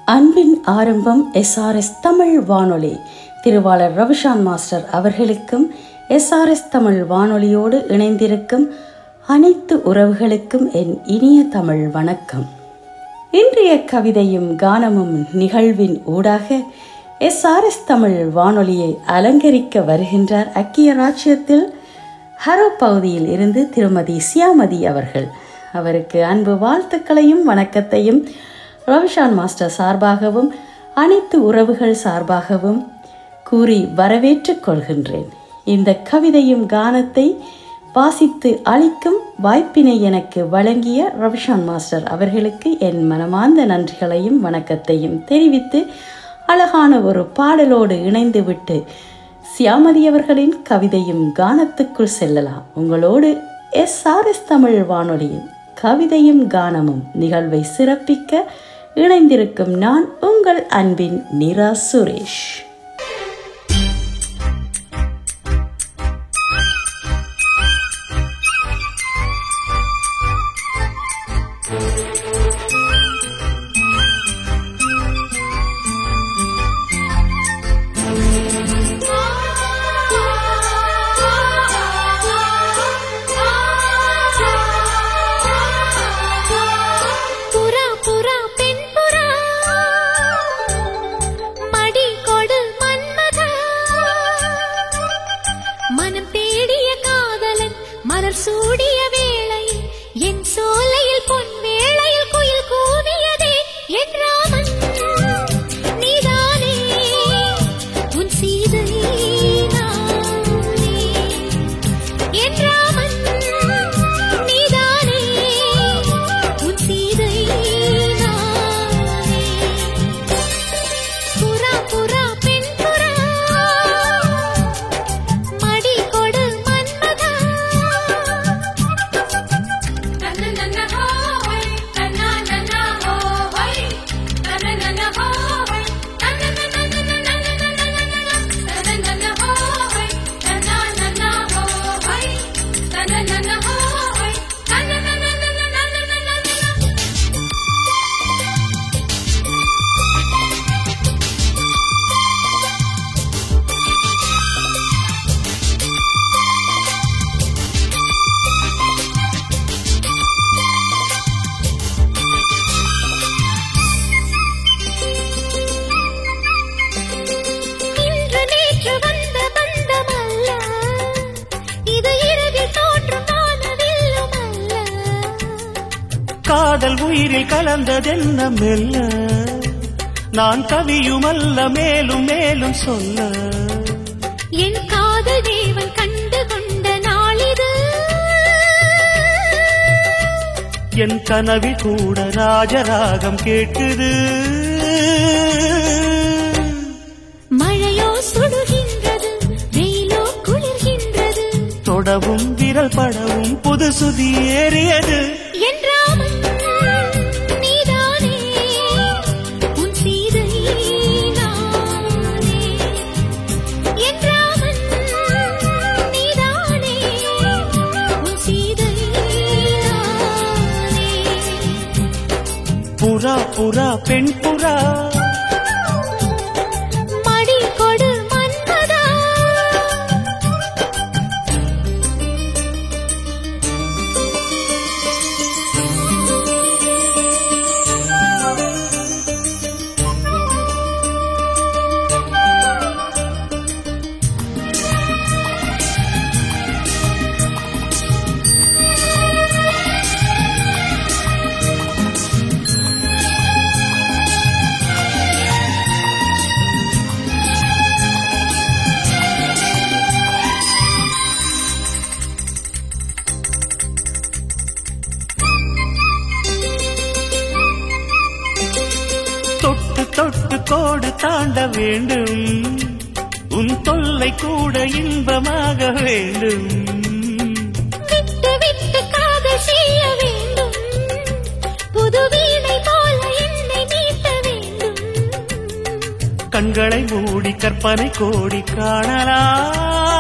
அன்பின் ஆரம்பம் எஸ்ஆர்எஸ் தமிழ் வானொலி திருவாளர் ரவிஷான் மாஸ்டர் அவர்களுக்கும் எஸ்ஆர்எஸ் தமிழ் வானொலியோடு இணைந்திருக்கும் அனைத்து உறவுகளுக்கும் என் இனிய தமிழ் வணக்கம் இன்றைய கவிதையும் கானமும் நிகழ்வின் ஊடாக எஸ்ஆர்எஸ் தமிழ் வானொலியை அலங்கரிக்க வருகின்றார் அக்கிய ராஜ்யத்தில் ஹரோ பகுதியில் இருந்து திருமதி சியாமதி அவர்கள் அவருக்கு அன்பு வாழ்த்துக்களையும் வணக்கத்தையும் ரவிஷான் மாஸ்டர் சார்பாகவும் அனைத்து உறவுகள் சார்பாகவும் கூறி வரவேற்றுக் கொள்கின்றேன் இந்த கவிதையும் கானத்தை வாசித்து அளிக்கும் வாய்ப்பினை எனக்கு வழங்கிய ரவிஷான் மாஸ்டர் அவர்களுக்கு என் மனமார்ந்த நன்றிகளையும் வணக்கத்தையும் தெரிவித்து அழகான ஒரு பாடலோடு இணைந்துவிட்டு சியாமதி அவர்களின் கவிதையும் கானத்துக்குள் செல்லலாம் உங்களோடு எஸ் ஆர் எஸ் தமிழ் வானொலியின் கவிதையும் கானமும் நிகழ்வை சிறப்பிக்க இணைந்திருக்கும் நான் உங்கள் அன்பின் நிரா சுரேஷ் புறா புறா பெண் புறா மடி கொடு மன்மதா மனம் தேடிய காதலன் மலர் சூடிய வேளை என் சோலையில் பொன் வேளையில் குயில் கூவியதே என் ராமன் நீதானே உன் சீதை நானே என் ராமன் நீதானே உன் சீதை நானே புறா புறா பெண் புறா மடி கொடு மன்மதா நன்ன ஹோய் நன்ன நன்ன ஹோய் நன்ன நன்ன ஹோய் நன்ன நன்ன நன்ன நன்ன நன்ன ஹோய் நன்ன நன்ன ஹோய் நன்ன நன்ன ஹோய் நன்ன நன்ன நன்ன இன்று நேற்று வந்த பந்தமல்ல இது இரவில் தோன்றும் வானவில்லும் அல்ல காதல் உயிரில் கலந்ததென்ன மெல்ல நான் கவியுமல்ல மேலும் மேலும் சொல்ல என் காதல் தேவன் கண்டு கொண்ட நாளிது என் கனவில் கூட ராஜராகம் கேட்குது மழையோ சுடுகின்றது வெயிலோ குளிர்கின்றது தொடவும் விரல் படவும் புது சுதி ஏறியது என் ராமன் நீதானே உன் சீதை நானே என் ராமன் நீதானே உன் சீதை நானே புறா புறா பெண் புறா மடி கொடு மன்மதா தொட்டு தொட்டு கோடு தாண்ட வேண்டும் உன் தொல்லை கூட இன்பமாக வேண்டும் விட்டு விட்டு காதல் செய்ய வேண்டும் புது வீணை போல என்னை மீட்ட வேண்டும் கண்களை மூடி கற்பனை கோடி காணலாம்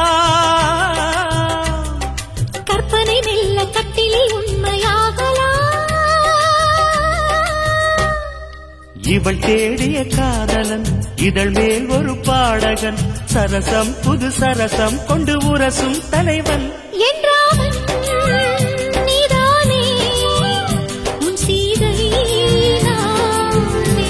கற்பனை மெல்ல கட்டிலில் உண்மையாகலாம் இவள் தேடிய காதலன் இதழ் மேல் ஒரு பாடகன் சரசம் புது சரசம் கொண்டு உரசும் தலைவன் என் ராமன் நீதானே உன் சீதை நானே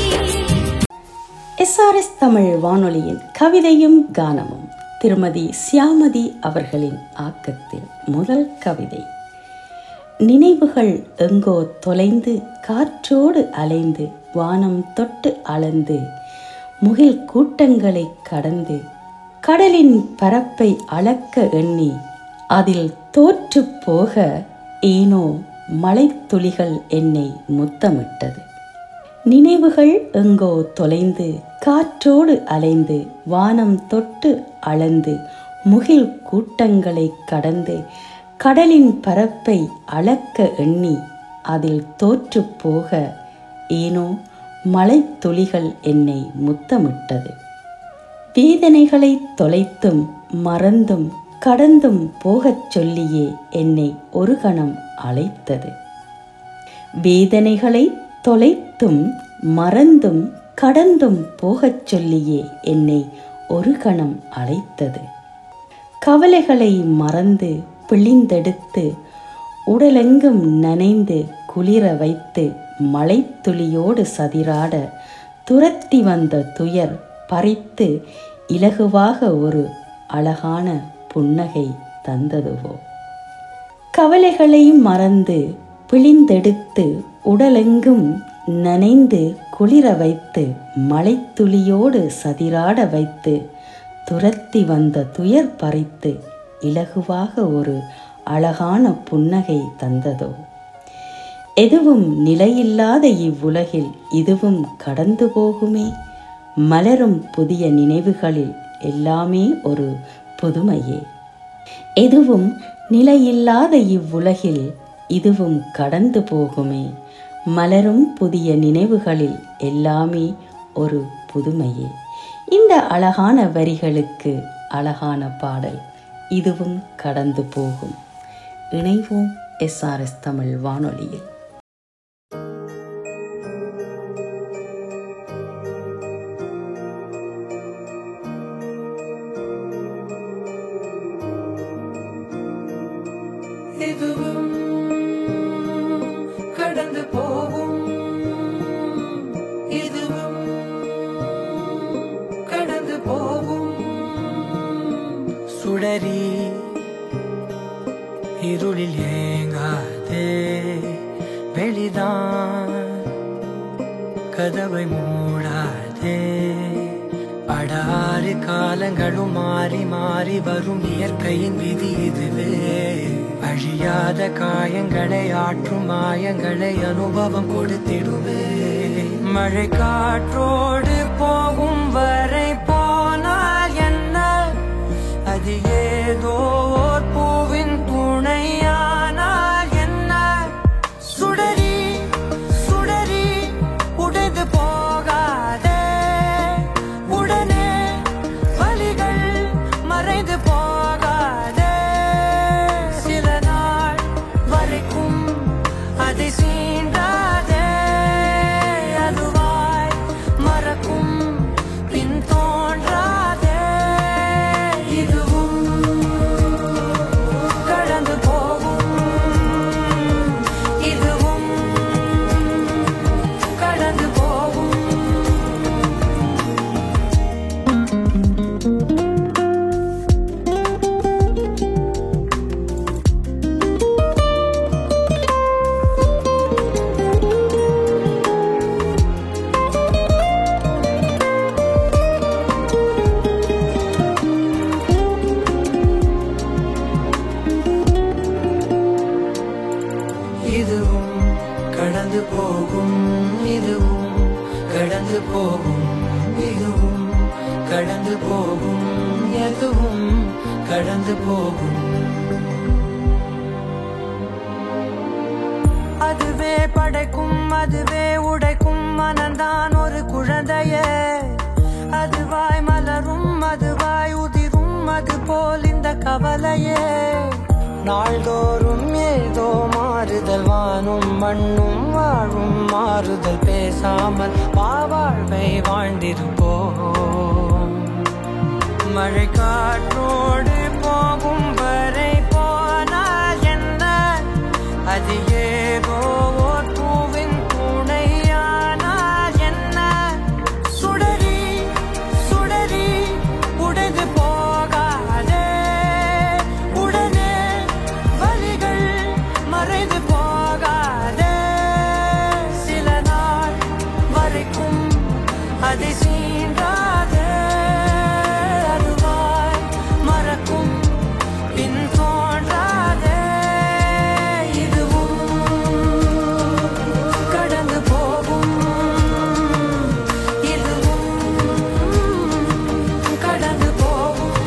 எஸ்ஆர்எஸ் தமிழ் வானொலியின் கவிதையும் கானமும் திருமதி சியாமதி அவர்களின் ஆக்கத்தில் முதல் கவிதை நினைவுகள் எங்கோ தொலைந்து காற்றோடு அலைந்து வானம் தொட்டு அளந்து முகில் கூட்டங்களை கடந்து கடலின் பரப்பை அளக்க எண்ணி அதில் தோற்று போக ஏனோ மழைத்துளிகள் என்னை முத்தமிட்டது நினைவுகள் எங்கோ தொலைந்து காற்றோடு அலைந்து வானம் தொட்டு அளந்து முகில் கூட்டங்களை கடந்து கடலின் பரப்பை அளக்க எண்ணி அதில் தோற்று போக ஏனோ மழைத்துளிகள் என்னை முத்தமிட்டது வேதனைகளை தொலைத்தும் மறந்தும் கடந்தும் போகச் சொல்லியே என்னை ஒரு கணம் அழைத்தது வேதனைகளை தொலைத்தும் மறந்தும் கடந்தும் போகச் சொல்லியே என்னை ஒரு கணம் அழைத்தது கவலைகளை மறந்து பிழிந்தெடுத்து உடலெங்கும் நனைந்து குளிர வைத்து மழைத்துளியோடு சதிராட துரத்தி வந்த துயர் பறித்து இலகுவாக ஒரு அழகான புன்னகை தந்ததுவோ கவலைகளை மறந்து பிழிந்தெடுத்து உடலெங்கும் நனைந்து குளிர வைத்து மழைத்துளியோடு சதிராட வைத்து துரத்தி வந்த துயர் பறித்து இலகுவாக ஒரு அழகான புன்னகை தந்ததோ எதுவும் நிலையில்லாத இவ்வுலகில் இதுவும் கடந்து போகுமே மலரும் புதிய நினைவுகளில் எல்லாமே ஒரு புதுமையே எதுவும் நிலையில்லாத இவ்வுலகில் இதுவும் கடந்து போகுமே மலரும் புதிய நினைவுகளில் எல்லாமே ஒரு புதுமையே இந்த அழகான வரிகளுக்கு அழகான பாடல் இதுவும் கடந்து போகும் இணைவோம் எஸ்ஆர்எஸ் தமிழ் வானொலியில் இதுவும் கடந்து போகும் இதுவும் கடந்து போகும் சுடரி இருளில் ஏங்காதே வெளிதான் கதவை மூடாதே அடாறு காலங்களும் மாறி மாறி வரும் இயற்கையின் விதி இதுவே அழியாத காயங்களை ஆற்றும் மாயங்களை அனுபவம் கொடுத்திடுவே மழை காற்றோடு போகும் வரை போனால் என்ன அது ஏதோ ஓர் பூவின் துணையானால் என்ன சுடரி சுடரி உடைந்து போகாதே உடனே வலிகள் மறைந்து போகாதே சில நாள் வரைக்கும் அதை சீண்டாதே அதுவாய் மறக்கும் பின் தோன்றாதே இதுவும் கடந்து போகும் இதுவும் கடந்து போகும் இதுவும் கடந்து போகும் இதுவும் கடந்து போகும் இதுவும் கடந்து போகும் எதுவும் கடந்து போகும் அதுவே படைக்கும் அதுவே உடைக்கும் மனந்தான் ஒரு குழந்தையே அதுவாய் மலரும் அதுவாய் உதிரும் அது போல் இந்த கவலையே நாள்தோறும் ஏதோ மாறுதல் வானும் மண்ணும் வாழும் மாறுதல் பேசாமல் வாழ்வை வாழ்ந்திருப்போம் மழை காற்றோடு போகும் வரை போனால் என்ன அது ஏதோ ஓர் பூவின் துணையானால் என்ன சுடரி சுடரி உடைந்து போகாதே உடனே வலிகள் மறைந்து போகாதே சில நாள் வரைக்கும் அதை சீண்டாதே அதுவாய் மறக்கும் பின் தோன்றாதே இதுவும் கடந்து போகும் இதுவும் கடந்து போகும்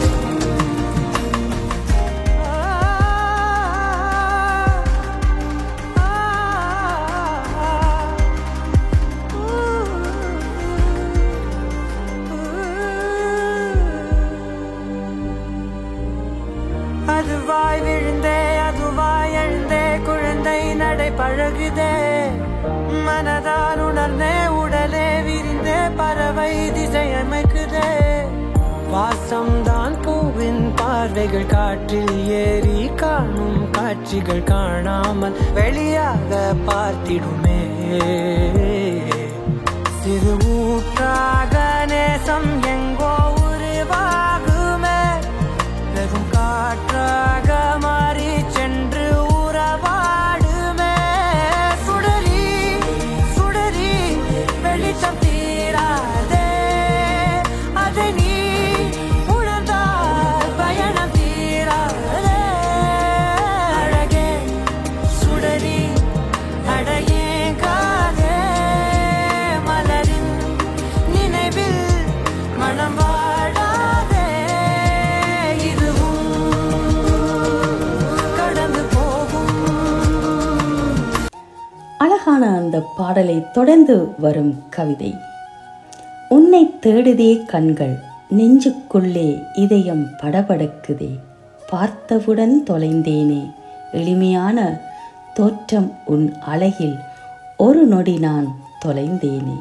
அதுவாய் விழுந்தே அதுவாய் எழுந்தே குழந்தை நடை பழகுதே மனதால் உணர்ந்தே உடலே விரிந்தே பறவை திசை அமைக்குதே வாசம்தான் பூவின் பார்வைகள் காற்றில் ஏறி காணும் காட்சிகள் காணாமல் வெளியாக பார்த்திடுமே சிறு ஊற்றாக நேசம் எங்கோ உருவாகுமே வெறும் காற்றாக மாறி சென்று உறவாடுமே சுடரி சுடரி வெளிச்சம் தீராதே அதை நீ உணர்ந்தால் பயணம் தீராதே அழகே சுடரி அடையே காதே மலரின் நினைவில் மனம் வாடாதே இதுவும் கடந்து போகும் அழகான அந்த பாடலை தொடர்ந்து வரும் கவிதை உன்னை தேடுதே கண்கள் நெஞ்சுக்குள்ளே இதயம் படபடக்குதே பார்த்தவுடன் தொலைந்தேனே எளிமையான தோற்றம் உன் அழகில் ஒரு நொடி நான் தொலைந்தேனே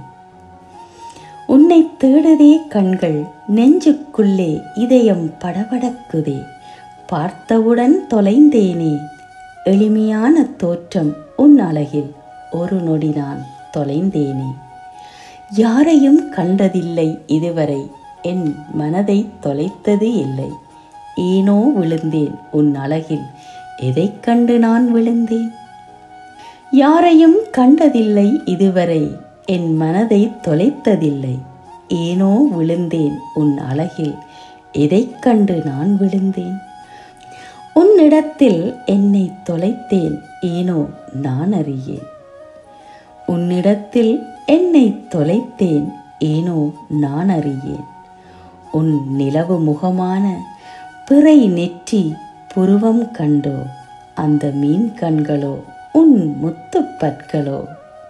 உன்னை தேடுதே கண்கள் நெஞ்சுக்குள்ளே இதயம் படபடக்குதே பார்த்தவுடன் தொலைந்தேனே எளிமையான தோற்றம் உன் அழகில் ஒரு நொடி நான் தொலைந்தேனே யாரையும் கண்டதில்லை இதுவரை என் மனதை தொலைத்தது இல்லை ஏனோ விழுந்தேன் உன் அழகில் எதைக் கண்டு நான் விழுந்தேன் யாரையும் கண்டதில்லை இதுவரை என் மனதை தொலைத்ததில்லை ஏனோ விழுந்தேன் உன் அழகில் எதைக் கண்டு நான் விழுந்தேன் உன்னிடத்தில் என்னை தொலைத்தேன் ஏனோ நான் அறியேன் உன்னிடத்தில் என்னை தொலைத்தேன் ஏனோ நான் அறியேன் உன் நிலவு முகமான பிறை நெற்றி புருவம் கண்டோ அந்த மீன் கண்களோ உன் முத்துப் பற்களோ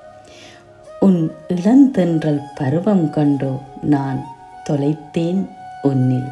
உன் இளந்தென்றல் பருவம் கண்டோ நான் தொலைத்தேன் உன்னில்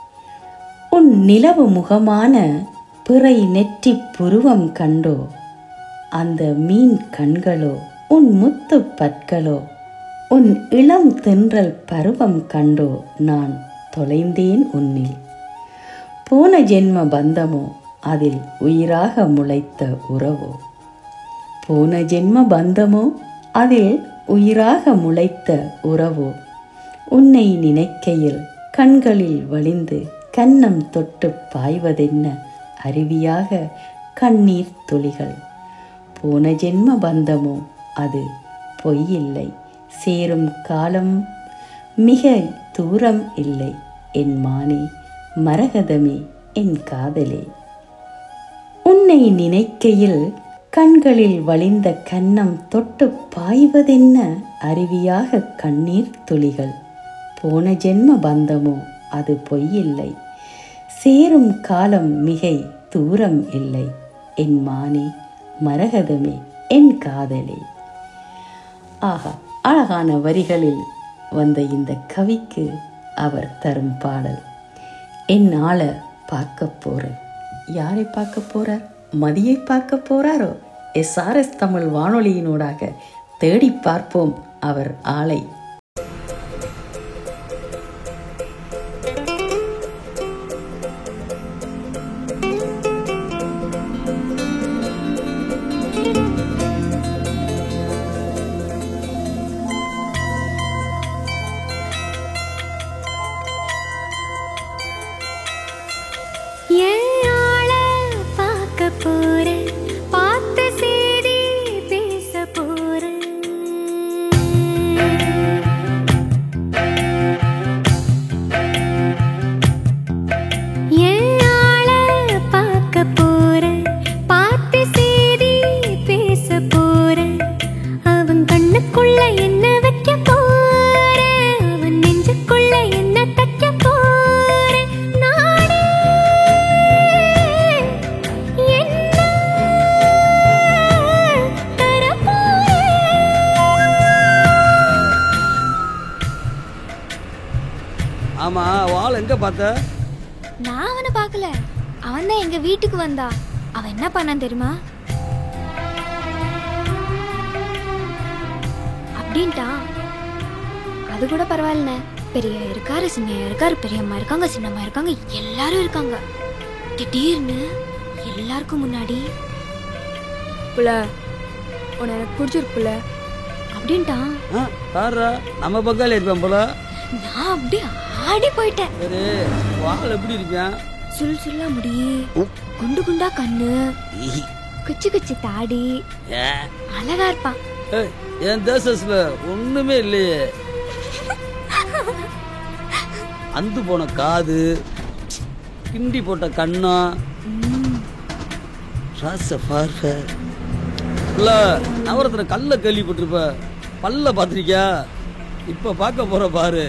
உன் நிலவு முகமான பிறை நெற்றி புருவம் கண்டோ அந்த மீன் கண்களோ உன் முத்து பற்களோ உன் இளம் தென்றல் பருவம் கண்டோ நான் தொலைந்தேன் உன்னில் போன ஜென்ம பந்தமோ அதில் உயிராக முளைத்த உறவோ போன ஜென்ம பந்தமோ அதில் உயிராக முளைத்த உறவோ உன்னை நினைக்கையில் கண்களில் வழிந்து கன்னம் தொட்டு பாய்வதென்ன அருவியாக கண்ணீர் துளிகள் போன ஜென்ம பந்தமோ அது பொய்யில்லை சேரும் காலம் மிக தூரம் இல்லை என் மானே மரகதமே என் காதலே உன்னை நினைக்கையில் கண்களில் வழிந்த கன்னம் தொட்டு பாய்வதென்ன அருவியாக கண்ணீர் துளிகள் போன ஜென்ம பந்தமோ அது பொய்யில்லை சேரும் காலம் மிகை தூரம் இல்லை என் மானே மரகதமே என் காதலே ஆஹா அழகான வரிகளில் வந்த இந்த கவிக்கு அவர் தரும் பாடல் என் ஆள பார்க்க போறேன் யாரை பார்க்க போறார் மதியை பார்க்க போறாரோ எஸ்ஆர்எஸ் தமிழ் வானொலியினூடாக தேடி பார்ப்போம் அவர் ஆளை என் ஆள பார்க்க போறேன் பார்த்த செய்தி பேச போறேன் என் ஆள பார்க்க போறேன் பார்த்த செய்தி பேச போறேன் அவன் கண்ணுக்குள்ள என்ன வைக்க போறேன் அவன் நெஞ்சுக்குள்ள என்ன தைக்க போறேன் நானே என்ன தரப்போறேன் ஆமா வாள் எங்க பார்த்த நான் அவனை பார்க்கல அவன் தான் எங்க வீட்டுக்கு வந்தா அவன் என்ன பண்ணான் தெரியுமா அப்படின்ட்டான் அது கூட பரவாயில்லண்ணே பெரிய இருக்காரு சின்ன இருக்காரு பெரியம்மா இருக்காங்க சின்னம்மா இருக்காங்க எல்லாரும் இருக்காங்க திடீர்னு எல்லாருக்கும் முன்னாடி புள்ள உன்னை எனக்கு பிடிச்சிருக்குல்ல அப்படின்ட்டான் ஆ, பாருடா நம்ம பக்கால இருப்பேன் போல நான் அப்படியே ஆடி போயிட்டேன் சரி வாள் எப்படி இருப்பேன் சுல் சுல்லா முடி குண்டு குண்டா கண்ணு குச்சி குச்சி தாடி அழகா இருப்பான் ஏய், என் தேசஸ்ல ஒண்ணுமே இல்லையே அந்து போன காது கிண்டி போட்ட கண்ணா ராச பார்வை இல்ல நவரத்துல கல்ல கேள்விப்பட்டிருப்ப பல்ல பாத்திருக்கியா இப்ப பார்க்க போற பாரு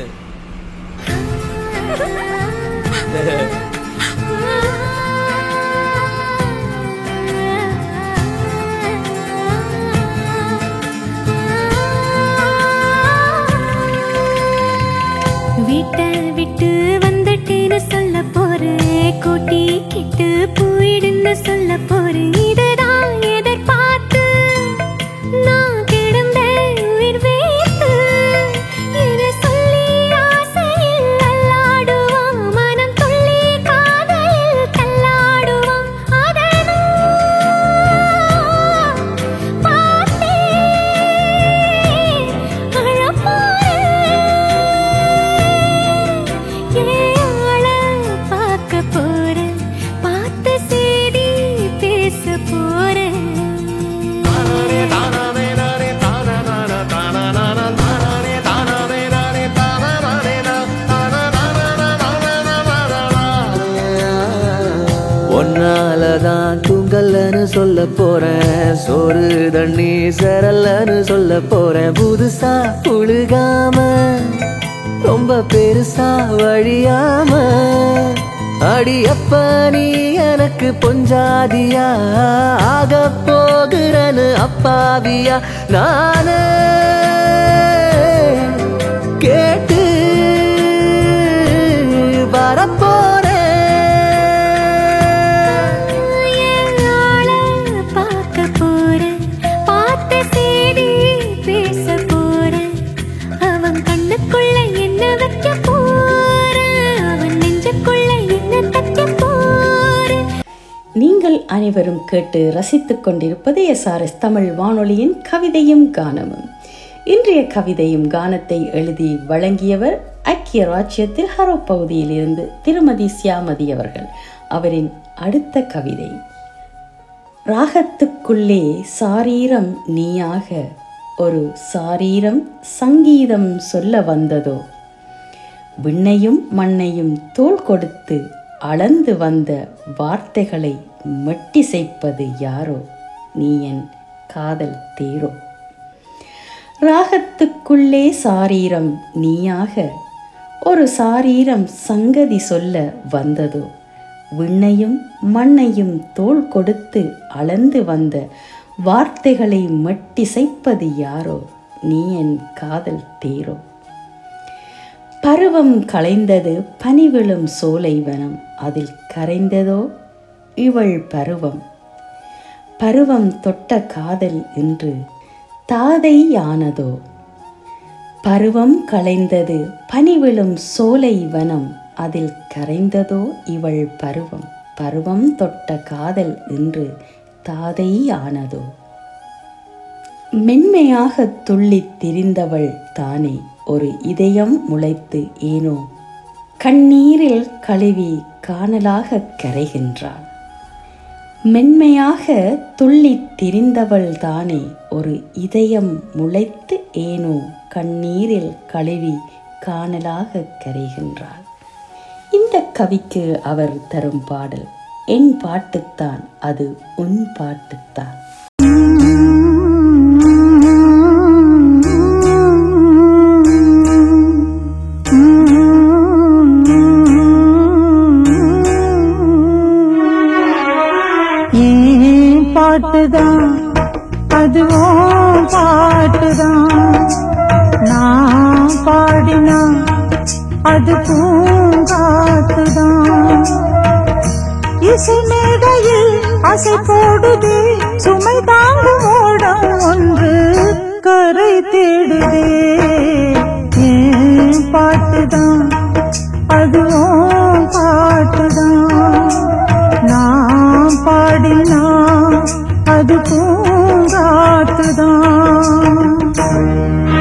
வீட்டை விட்டு வந்துட்டேன்னு சொல்ல போறேன் கூட்டி கிட்டு போயிடுன்னு சொல்ல போறேன் இதுதான் எதிர்பார்த்து நான் கிடந்தேன் உயிர் வேர்த்து இதை சொல்லி ஆசையில் அல்லாடுவான் மனம் துள்ளி காதலில் தள்ளாடுவான் அதை நான் பார்த்தேன் அழப்போறேன் பார்க்க போறேன் பார்த்த செய்தி பேச போறேன் ஒன்னாலதான் தூங்கலன்னு சொல்ல போறேன் சோறு தண்ணி சரலன்னு சொல்ல போறேன் புதுசா புழுகாம ரொம்ப பெருசா வழியாம அடி அப்ப நீ எனக்கு பொஞ்சாதியா ஆக போகிறன்னு அப்பாவியா நானே கேட்டு வரப்போறேன் பார்க்க போறேன் பார்த்த செய்தி பேச போறேன் அவன் கண்ணுக்குள்ள என்ன வைக்க போறேன் அவன் நெஞ்சுக்குள்ள என்ன தைக்க போறேன் நீங்கள் அனைவரும் கேட்டு ரசித்துக் கொண்டிருப்பது எஸ்ஆர்எஸ் தமிழ் வானொலியின் கவிதையும் கானமும் இன்றைய கவிதையும் கானத்தை எழுதி வழங்கியவர் ஐக்கிய ராஜ்யத்தில் ஹரோ பகுதியில் இருந்து திருமதி சியாமதி அவர்கள் அவரின் அடுத்த கவிதை ராகத்துக்குள்ளே சாரீரம் நீயாக ஒரு சாரீரம் சங்கீதம் சொல்ல வந்ததோ விண்ணையும் மண்ணையும் தோள் கொடுத்து அளந்து வந்த வார்த்தைகளை மெட்டிசைப்பது யாரோ நீ என் காதல் தேரோ ராகத்துக்குள்ளே சாரீரம் நீயாக ஒரு சாரீரம் சங்கதி சொல்ல வந்ததோ விண்ணையும் மண்ணையும் தோள் கொடுத்து அளந்து வந்த வார்த்தைகளை மெட்டிசைப்பது யாரோ நீ என் காதல் தேரோ பருவம் களைந்தது பனிவிழும் சோலை வனம் அதில் கரைந்ததோ இவள் பருவம் பருவம் தொட்ட காதல் இன்று தாதையானதோ பருவம் களைந்தது பனிவிழும் சோலை வனம் அதில் கரைந்ததோ இவள் பருவம் பருவம் தொட்ட காதல் இன்று தாதையானதோ மென்மையாக துள்ளித் திரிந்தவள் தானே ஒரு இதயம் முளைத்து ஏனோ கண்ணீரில் கழுவி காணலாக கரைகின்றாள் மென்மையாக துள்ளித் திரிந்தவள் தானே ஒரு இதயம் முளைத்து ஏனோ கண்ணீரில் கழுவி காணலாக கரைகின்றாள் இந்த கவிக்கு அவர் தரும் பாடல் என் பாட்டுத்தான் அது உன் பாட்டுத்தான் ஏன் பாட்டுதான் அதுவும் பாட்டுதான் நான் பாடினா அது பூங்காத்துதான் இசை மேடையில் அசை போடுதே சுமை தாங்கும் ஓடம் ஒன்று கரை தேடுதே ஏன் பாட்டுதான் அதுவும் பாட்டுதான் நான் பாடினா அது பூங்காத்துதான்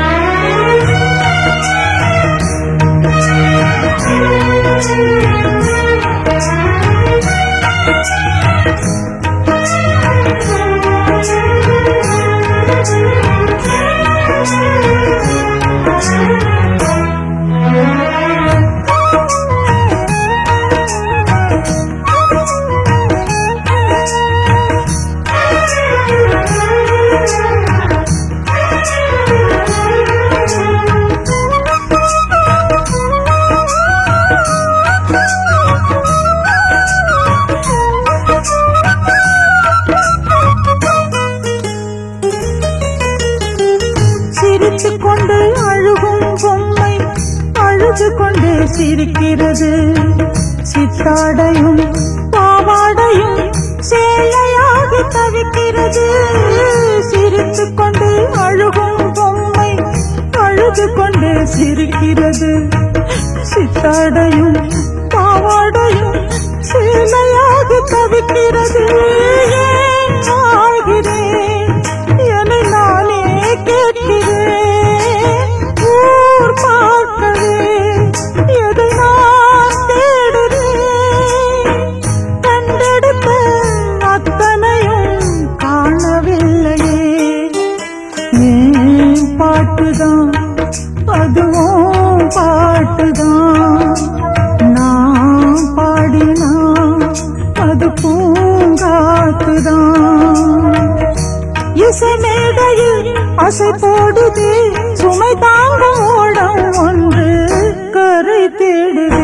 சிரித்துக் கொண்டு அழுகும் பொம்மை அழுது கொண்டு சிரிக்கிறது சித்தாடையும் பாவாடையும் சேலையாகி தவிக்கிறது சிரித்துக் கொண்டு அழுகும் பொம்மை அழுது கொண்டு சிரிக்கிறது சித்தாடையும் பாவாடையும் சேலையாகி தவிக்கிறது ஏன் ஆகிறேன் என்னை நானே கேட்கிறேன் ஊர் பார்க்கவே எதை நான் தேடுறேன் கண்டெடுத்த அத்தனையும் காணவில்லையே ஏன் பாட்டுதான் அதுவும் பாட்டுதான் நான் பாடினா அது பூங்காத்துதான் இசை மேடையில் அசை போடுதே சுமை தாங்கும் ஓடம் ஒன்று கரை தேடுதே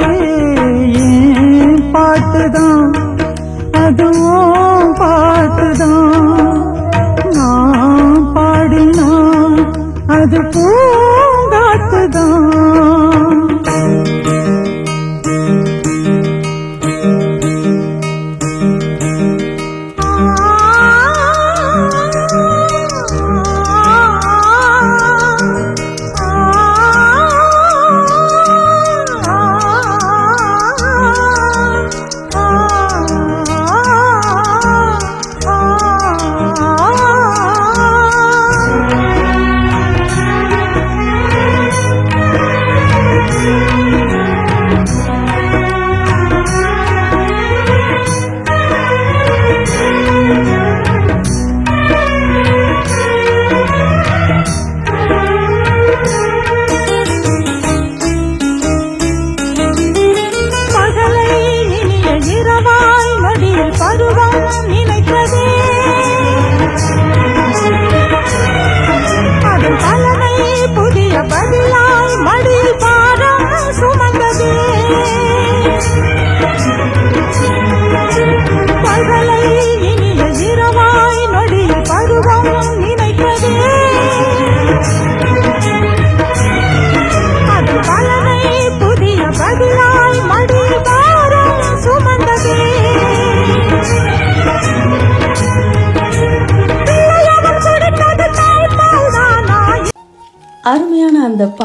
ஏன் பாட்டுதான் அதுவும் பாட்டுதான் நான் பாடினா அது பூங்காத்துதான் பகலை இனிய இரவாய் நொடியில் பருவம் நினைத்ததே அதன் பலனை புதிய பதிலாய் மடியில் பாரம் சுமந்ததே பகலை இனிய இரவாய் நொடியில் பருவம் நினைத்ததே அது பலனை புதிய பதிலாய் மடி பாரம் சுமந்ததே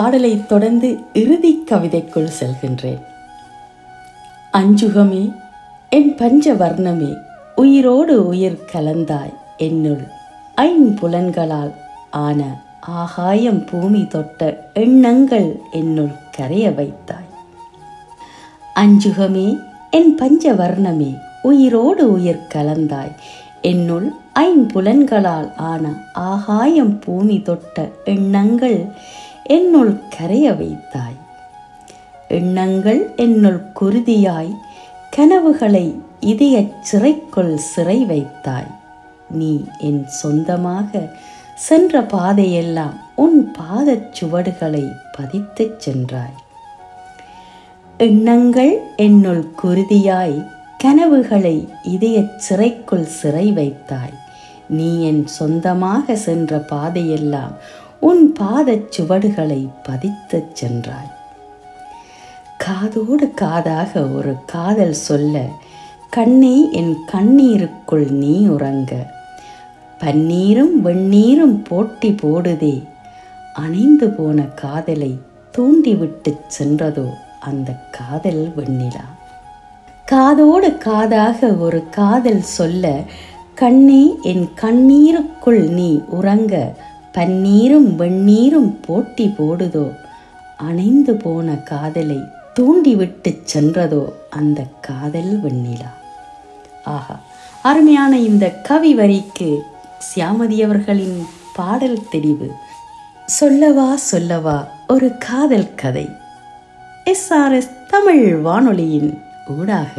பாடலை தொடர்ந்து இறுதி கவிதைக்குள் செல்கின்றேன் அஞ்சுகமே என் பஞ்சவர்ணமே உயிரோடு உயிர் கலந்தாய் என்னுள் ஐம்புலன்களால் ஆன ஆகாயம் பூமி தொட்ட எண்ணங்கள் என்னுள் கரைய வைத்தாய் அஞ்சுகமே என் பஞ்சவர்ணமே உயிரோடு உயிர் கலந்தாய் என்னுள் ஐம்புலன்களால் ஆன ஆகாயம் பூமி தொட்ட எண்ணங்கள் என்னுள் கரைய வைத்தாய் எண்ணங்கள் என்னுள் குருதியாய் கனவுகளை இதயச் சிறைக்குள் சிறை வைத்தாய் நீ என் சொந்தமாக சென்ற பாதையெல்லாம் உன் பாதச் சுவடுகளை பதித்துச் சென்றாய் எண்ணங்கள் என்னுள் குருதியாய் கனவுகளை இதயச் சிறைக்குள் சிறை வைத்தாய் நீ என் சொந்தமாக சென்ற பாதையெல்லாம் உன் பாதச் சுவடுகளை பதித்துச் சென்றாய் காதோடு காதாக ஒரு காதல் சொல்ல கண்ணே என் கண்ணீருக்குள் நீ உறங்க பன்னீரும் வெந்நீரும் போட்டி போடுதே அணைந்து போன காதலை தூண்டிவிட்டுச் சென்றதோ அந்த காதல் வெண்ணிலா காதோடு காதாக ஒரு காதல் சொல்ல கண்ணே என் கண்ணீருக்குள் நீ உறங்க பன்னீரும் வெந்நீரும் போட்டி போடுதோ அணைந்து போன காதலை தூண்டிவிட்டுச் சென்றதோ அந்த காதல் வெண்ணிலா ஆஹா அருமையான இந்த கவி வரிக்கு சியாமதி அவர்களின் பாடல் தெரிவு சொல்லவா சொல்லவா ஒரு காதல் கதை எஸ்ஆர்எஸ் தமிழ் வானொலியின் ஊடாக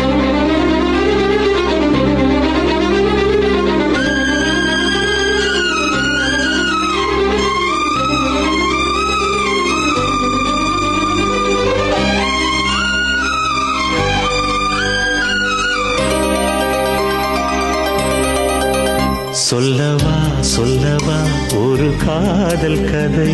சொல்லவா சொல்லவா ஒரு காதல் கதை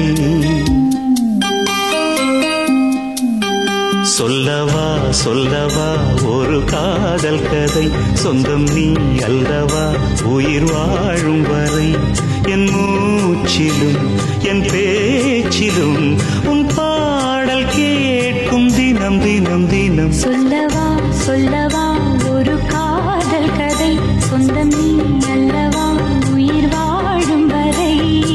சொல்லவா சொல்லவா ஒரு காதல் கதை சொந்தம் நீ அல்லவா உயிர் வாழும் வரை என் மூச்சிலும் என் பேச்சிலும் உன் பாடல் கேட்கும் தினம் தினம் தினம் சொல்லவா சொல்லவா ஒரு காதல் கதை சொந்தம் நீ அல்லவா உயிர் வாழும் வரை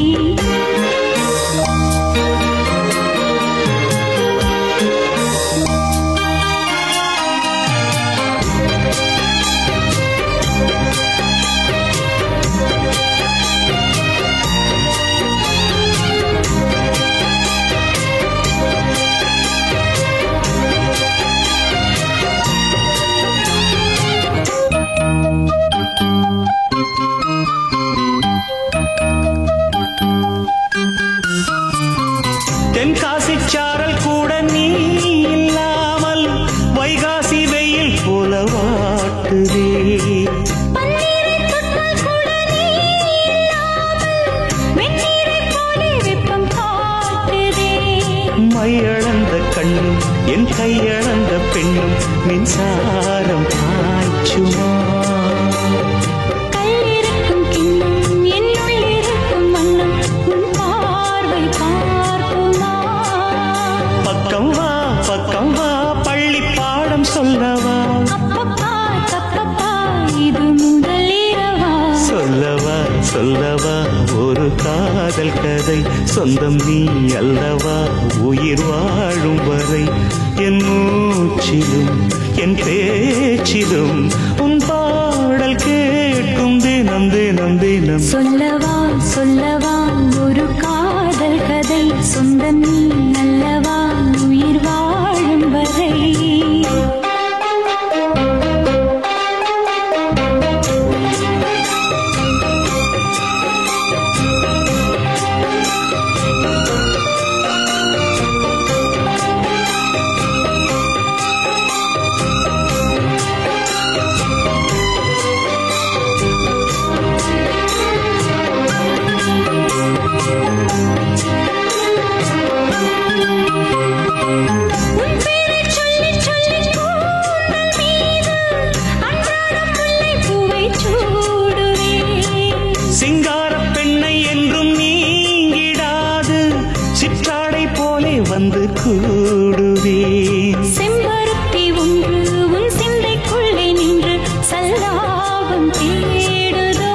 தென்காசி சாரல் கூட நீ இல்லாமல் வைகாசி வெயில் போல வாட்டுதே வெந்நீரைப் போலே வெப்பம் காட்டுதே மையளந்த கண்ணும் என் கையளந்த பெண்ணும் மின்சாரம் பாய்ச்சுமா கல்லிருக்கும் கிண்ணம் என்னுள் இருக்கும் வண்ணம் உன் பார்வை பார்க்குமா பக்கம் வா பக்கம் வா பள்ளி பாடம் சொல்லவா அப்பப்பா தப்பப்பா இது முதல் இரவா சொல்லவா சொல்லவா ஒரு காதல் கதை சொந்தம் நீ அல்லவா உயிர் வாழும் வரை என் மூச்சிலும் என் பேச்சிலும் உன் பாடல் கேட்கும் தினம் தினம் தினம் சொல்லவா சொல்லவா ஒரு காதல் கதை சொந்தம் நீ அல்லவா உயிர் வாழும் வரை சொல்லவா வந்து கூடுவேன் செம்பருத்தி ஒன்று உன் சிந்தைக்குள்ளே நின்று சல்லாபம் தேடுதோ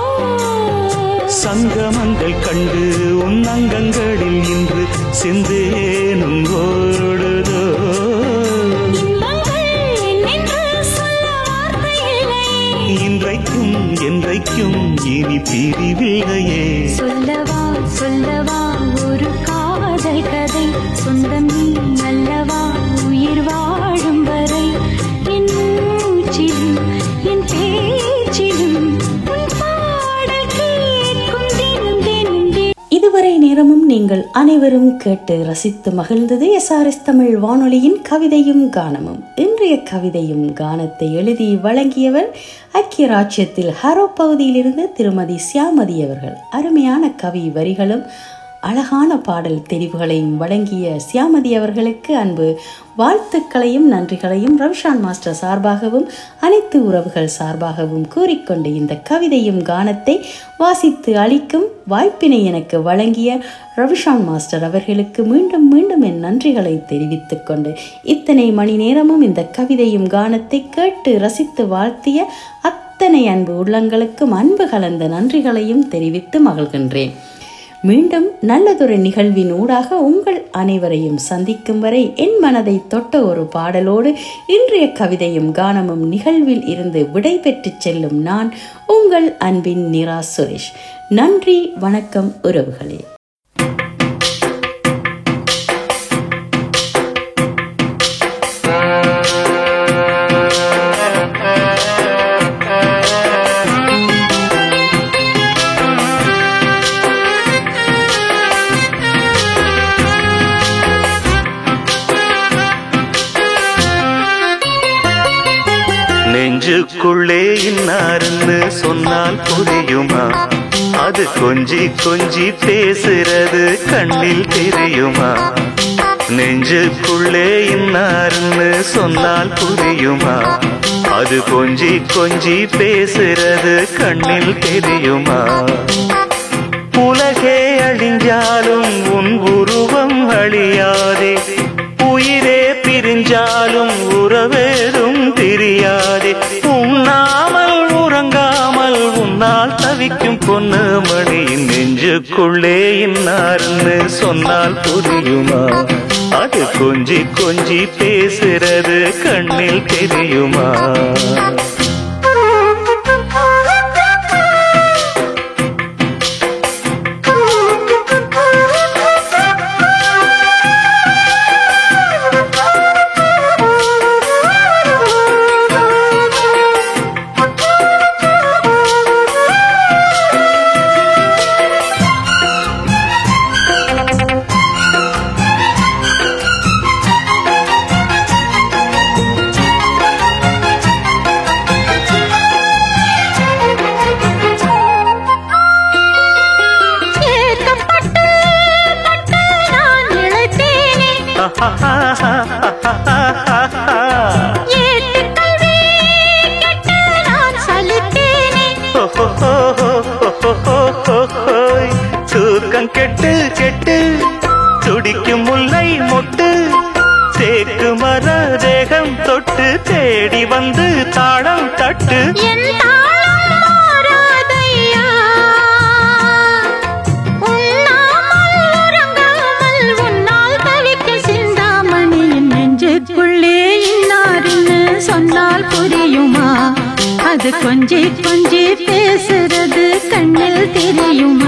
சங்கமங்கள் கண்டு உன் அங்கங்களில் இன்று செந்தேனும் ஓடுதோ இன்பங்கள் என்னென்று சொல்ல வார்த்தை இல்லை இன்றைக்கும் என்றைக்கும் இனி பிரிவில்லையே சொல்லவா சொல்லவா ஒரு காதல் கதை சொந்தம் நீ அல்லவா உயிர் வாழும் வரை என் மூச்சிலும் என் பேச்சிலும் உன் பாடல் கேட்கும் தினம் தினம் தினம் இதுவரை நேரமும் நீங்கள் அனைவரும் கேட்டு ரசித்து மகிழ்ந்தது எஸ்ஆர்எஸ் தமிழ் வானொலியின் கவிதையும் கானமும் இன்றைய கவிதையும் கானத்தை எழுதி வழங்கியவர் ஐக்கிய ராஜ்யத்தில் ஹரோ பகுதியிலிருந்து திருமதி சியாமதி அவர்கள் அருமையான கவி வரிகளும் அழகான பாடல் தெரிவுகளையும் வழங்கிய சியாமதி அவர்களுக்கு அன்பு வாழ்த்துக்களையும் நன்றிகளையும் ரவிஷான் மாஸ்டர் சார்பாகவும் அனைத்து உறவுகள் சார்பாகவும் கூறிக்கொண்டு இந்த கவிதையும் கானத்தை வாசித்து அளிக்கும் வாய்ப்பினை எனக்கு வழங்கிய ரவிஷான் மாஸ்டர் அவர்களுக்கு மீண்டும் மீண்டும் என் நன்றிகளை தெரிவித்துக் கொண்டு இத்தனை மணி நேரமும் இந்த கவிதையும் கானத்தை கேட்டு ரசித்து வாழ்த்திய அத்தனை அன்பு உள்ளங்களுக்கும் அன்பு கலந்த நன்றிகளையும் தெரிவித்து மகிழ்கின்றேன் மீண்டும் நல்லதொரு நிகழ்வின் ஊடாக உங்கள் அனைவரையும் சந்திக்கும் வரை என் மனதை தொட்ட ஒரு பாடலோடு இன்றைய கவிதையும் கானமும் நிகழ்வில் இருந்து விடை பெற்றுச் செல்லும் நான் உங்கள் அன்பின் நிரா சுரேஷ் நன்றி வணக்கம் உறவுகளே நெஞ்சுக்குள்ளே இன்னாருன்னு சொன்னால் புரியுமா அது கொஞ்சி கொஞ்சி பேசுறது கண்ணில் தெரியுமா நெஞ்சுக்குள்ளே இன்னாருன்னு சொன்னால் புரியுமா அது கொஞ்சி கொஞ்சி பேசுறது கண்ணில் தெரியுமா உலகே அழிஞ்சாலும் உன் உருவம் அழியாதே உயிரே பிரிஞ்சாலும் உறவேதும் தெரியாதே உண்ணாமல் உறங்காமல் உன்னால் தவிக்கும் பொண்ணு மணியின் நெஞ்சுக்குள்ளே இன்னார்னு சொன்னால் புரியுமா அது கொஞ்சி கொஞ்சி பேசுறது கண்ணில் தெரியுமா ஏக்கப்பட்டு பட்டு நான் இழைத்தேனே ஏட்டு கல்வி கட்டு நான் சலித்தேனே தூக்கம் கெட்டு கெட்டு துடிக்கும் முல்லை மொட்டு தேக்கு மர தேகம் தொட்டு தேடி வந்து தாளம் தட்டு என் தாளம் மாறாதையா உண்ணாமல் உறங்காமல் உன்னால் தவிக்க சிந்தாமணியின் நெஞ்சுக்குள்ளே இன்னாருன்னு சொன்னால் புரியுமா அது கொஞ்சி கொஞ்சி பேசுறது கண்ணில் தெரியுமா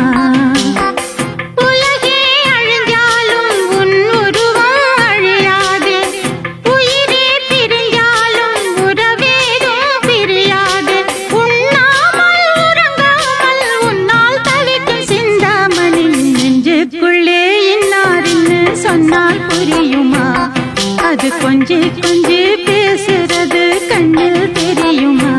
உலகே அழிஞ்சாலும் உன் உருவம் அழியாதே உயிரே பிரிஞ்சாலும் உறவேதும் பிரியாது உண்ணாமல் உறங்காமல் உன்னால் தவிக்கும் சிந்தாமணி நெஞ்சுக்குள்ளே இன்னாருன்னு சொன்னால் புரியுமா அது கொஞ்சி கொஞ்சி பேசுறது கண்ணில் தெரியுமா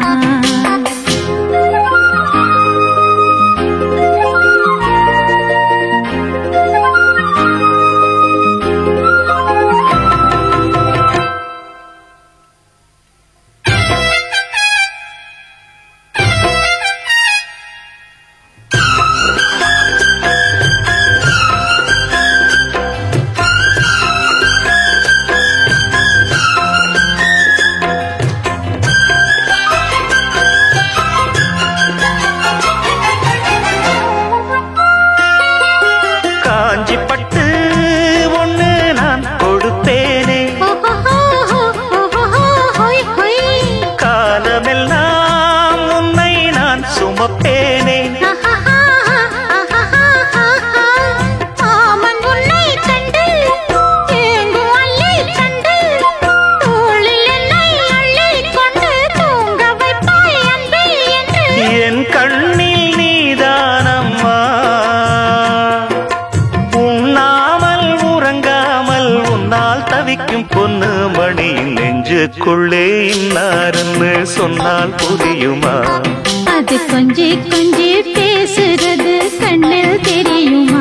தவிக்கும் பொண்ணு மணி நெஞ்சுக்குள்ளே இன்னாருன்னு சொன்னால் புரியுமா அது கொஞ்சி கொஞ்சி பேசுறது கண்ணில் தெரியுமா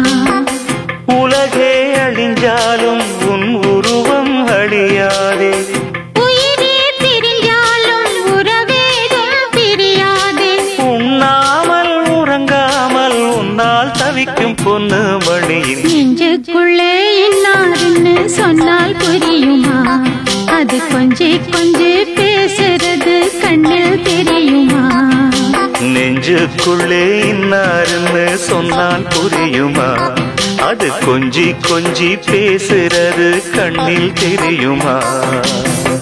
உலகே அழிஞ்சாலும் உன் உருவம் அழியாதே உயிரே பிரிஞ்சாலும் உறவேதும் பிரியாதே உண்ணாமல் உறங்காமல் உன்னால் தவிக்கும் பொண்ணு மணியின் நெஞ்சுக்குள்ளே இன்னாருன்னு சொன்னால் புரியுமா அது கொஞ்சி கொஞ்சி பேசுறது கண்ணில் தெரியுமா நெஞ்சுக்குள்ளே இன்னாருன்னு சொன்னால் புரியுமா அது கொஞ்சி கொஞ்சி பேசுறது கண்ணில் தெரியுமா